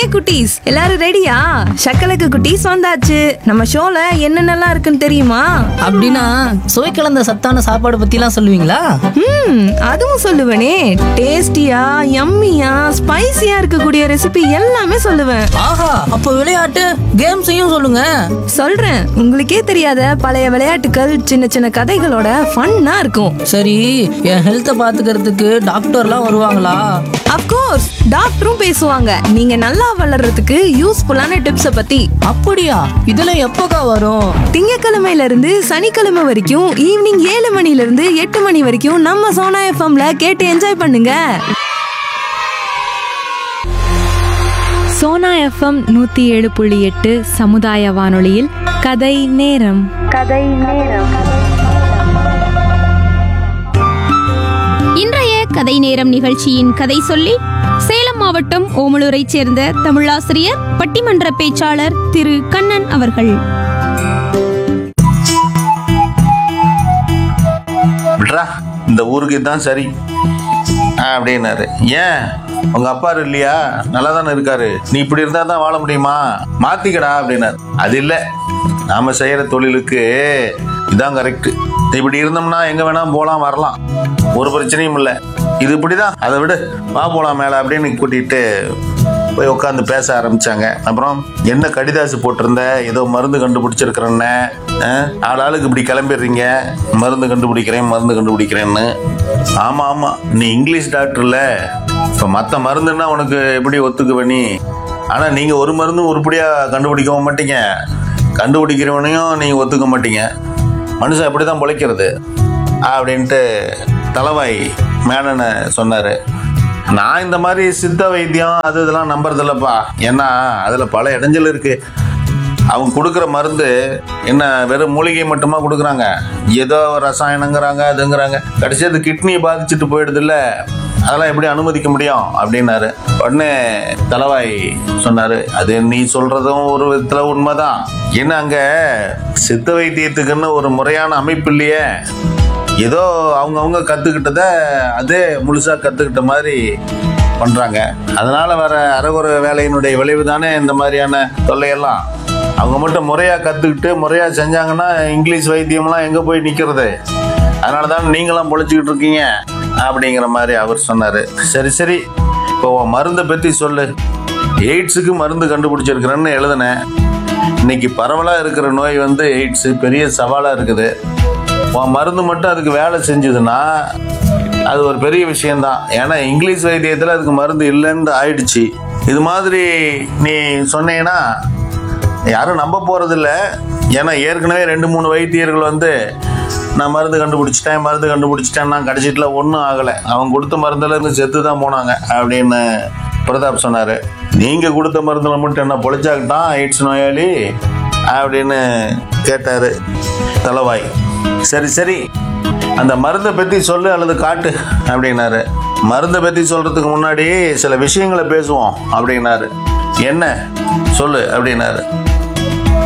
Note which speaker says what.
Speaker 1: குட்டீஸ் எல்லாரும் ரெடியா சக்கலக்கு குட்டீஸ் வந்தாச்சு நம்ம ஷோல என்னென்னலாம் இருக்குன்னு தெரியுமா
Speaker 2: அப்படின்னா சுவை கலந்த சத்தான சாப்பாடு பத்திலாம் சொல்லுவீங்களா
Speaker 1: ம் அதுவும் சொல்லுவேனே டேஸ்டியா யம்மியா ஸ்பைசியா இருக்கக்கூடிய ரெசிபி எல்லாமே சொல்லுவேன்
Speaker 2: ஆஹா அப்போ விளையாட்டு கேம்ஸையும் சொல்லுங்க
Speaker 1: சொல்றேன் உங்களுக்கே தெரியாத பழைய விளையாட்டுகள் சின்ன சின்ன கதைகளோட ஃபன்னா இருக்கும்
Speaker 2: சரி என் ஹெல்த்தை பாத்துக்கிறதுக்கு டாக்டர்லாம் வருவாங்களா
Speaker 1: அப்கோர்ஸ் டாக்டரும் பேசுவாங்க நீங்க நல்லா வளர்றதுக்கு யூஸ்ஃபுல்லான டிப்ஸை பத்தி
Speaker 2: அப்படியா இதெல்லாம் எப்போக்கா வரும்
Speaker 1: திங்கக்கிழமையில இருந்து சனிக்கிழமை வரைக்கும் ஈவினிங் ஏழு மணில இருந்து எட்டு மணி வரைக்கும் நம்ம சோனா எஃப்எம்ல கேட்டு என்ஜாய் பண்ணுங்க
Speaker 3: சோனா எஃப்எம் நூத்தி ஏழு புள்ளி எட்டு சமுதாய வானொலியில் கதை நேரம்
Speaker 4: இன்றைய கதை நேரம் நிகழ்ச்சியின் கதை சொல்லி சேலம் மாவட்டம் ஓமலூரைச் சேர்ந்த தமிழாசிரியர் பட்டிமன்ற பேச்சாளர் திரு கண்ணன் அவர்கள்
Speaker 5: விட்றா இந்த ஊருக்கு தான் சரி ஆ, அப்படின்னாரு ஏன் உங்க அப்பா இல்லையா நல்லா தானே இருக்காரு நீ இப்படி இருந்தா தான் வாழ முடியுமா மாத்திக்கடா அப்படின்னாரு அது இல்லை நாம செய்யற தொழிலுக்கு இதான் கரெக்ட் இப்படி இருந்தோம்னா எங்க வேணா போலாம் வரலாம் ஒரு பிரச்சனையும் இல்லை இது இப்படிதான் அதை விடு வா போலாம் மேல அப்படின்னு கூட்டிட்டு போய் உட்காந்து பேச ஆரம்பிச்சாங்க அப்புறம் என்ன கடிதாசு போட்டிருந்த ஏதோ மருந்து கண்டுபிடிச்சிருக்கிறேன்னு ஆள் ஆளுக்கு இப்படி கிளம்பிடுறீங்க மருந்து கண்டுபிடிக்கிறேன் மருந்து கண்டுபிடிக்கிறேன்னு ஆமா ஆமா நீ இங்கிலீஷ் டாக்டர்ல இப்போ மற்ற மருந்துன்னா உனக்கு எப்படி ஒத்துக்குவ நீ ஆனால் நீங்கள் ஒரு மருந்தும் உருப்படியாக கண்டுபிடிக்கவும் மாட்டீங்க கண்டுபிடிக்கிறவனையும் நீங்கள் ஒத்துக்க மாட்டீங்க மனுஷன் அப்படி தான் பிழைக்கிறது அப்படின்ட்டு தலவாய் மேனனை சொன்னார் நான் இந்த மாதிரி சித்த வைத்தியம் அது இதெல்லாம் நம்புறதில்லப்பா ஏன்னா அதில் பல இடைஞ்சல் இருக்குது அவங்க கொடுக்குற மருந்து என்ன வெறும் மூலிகை மட்டுமா கொடுக்குறாங்க ஏதோ ரசாயனங்கிறாங்க அதுங்கிறாங்க கடைசி அது கிட்னியை பாதிச்சுட்டு போயிடுதுல்ல அதெல்லாம் எப்படி அனுமதிக்க முடியும் அப்படின்னாரு உடனே தலவாய் சொன்னாரு அது நீ சொல்றதும் ஒரு விதத்துல உண்மைதான் ஏன்னா அங்க சித்த வைத்தியத்துக்குன்னு ஒரு முறையான அமைப்பு இல்லையே ஏதோ அவங்கவுங்க கத்துக்கிட்டத அதே முழுசா கத்துக்கிட்ட மாதிரி பண்றாங்க அதனால வர அறகுற வேலையினுடைய விளைவு தானே இந்த மாதிரியான தொல்லையெல்லாம் அவங்க மட்டும் முறையா கத்துக்கிட்டு முறையா செஞ்சாங்கன்னா இங்கிலீஷ் வைத்தியம்லாம் எங்க போய் நிக்கிறது அதனால தான் நீங்களாம் பொழைச்சிக்கிட்டு இருக்கீங்க அப்படிங்கிற மாதிரி அவர் சொன்னாரு சரி சரி இப்போ உன் மருந்தை பத்தி சொல்லு எய்ட்ஸுக்கு மருந்து கண்டுபிடிச்சிருக்கிறேன்னு எழுதினேன் இன்னைக்கு பரவலாக இருக்கிற நோய் வந்து எய்ட்ஸு பெரிய சவாலாக இருக்குது உன் மருந்து மட்டும் அதுக்கு வேலை செஞ்சதுன்னா அது ஒரு பெரிய விஷயம்தான் ஏன்னா இங்கிலீஷ் வைத்தியத்தில் அதுக்கு மருந்து இல்லைன்னு ஆயிடுச்சு இது மாதிரி நீ சொன்னீங்கன்னா யாரும் நம்ப போகிறதில்ல ஏன்னா ஏற்கனவே ரெண்டு மூணு வைத்தியர்கள் வந்து நான் மருந்து கண்டுபிடிச்சிட்டேன் மருந்து கண்டுபிடிச்சிட்டேன் நான் கடைசிட்டில் ஒன்றும் ஆகலை அவன் கொடுத்த மருந்துல இருந்து செத்து தான் போனாங்க அப்படின்னு பிரதாப் சொன்னார் நீங்கள் கொடுத்த மருந்தில் மட்டும் என்ன பொழைச்சாக்கிட்டான் எய்ட்ஸ் நோயாளி அப்படின்னு கேட்டார் தலவாய் சரி சரி அந்த மருந்தை பற்றி சொல்லு அல்லது காட்டு அப்படின்னாரு மருந்தை பற்றி சொல்கிறதுக்கு முன்னாடி சில விஷயங்களை பேசுவோம் அப்படின்னாரு என்ன சொல்லு அப்படின்னாரு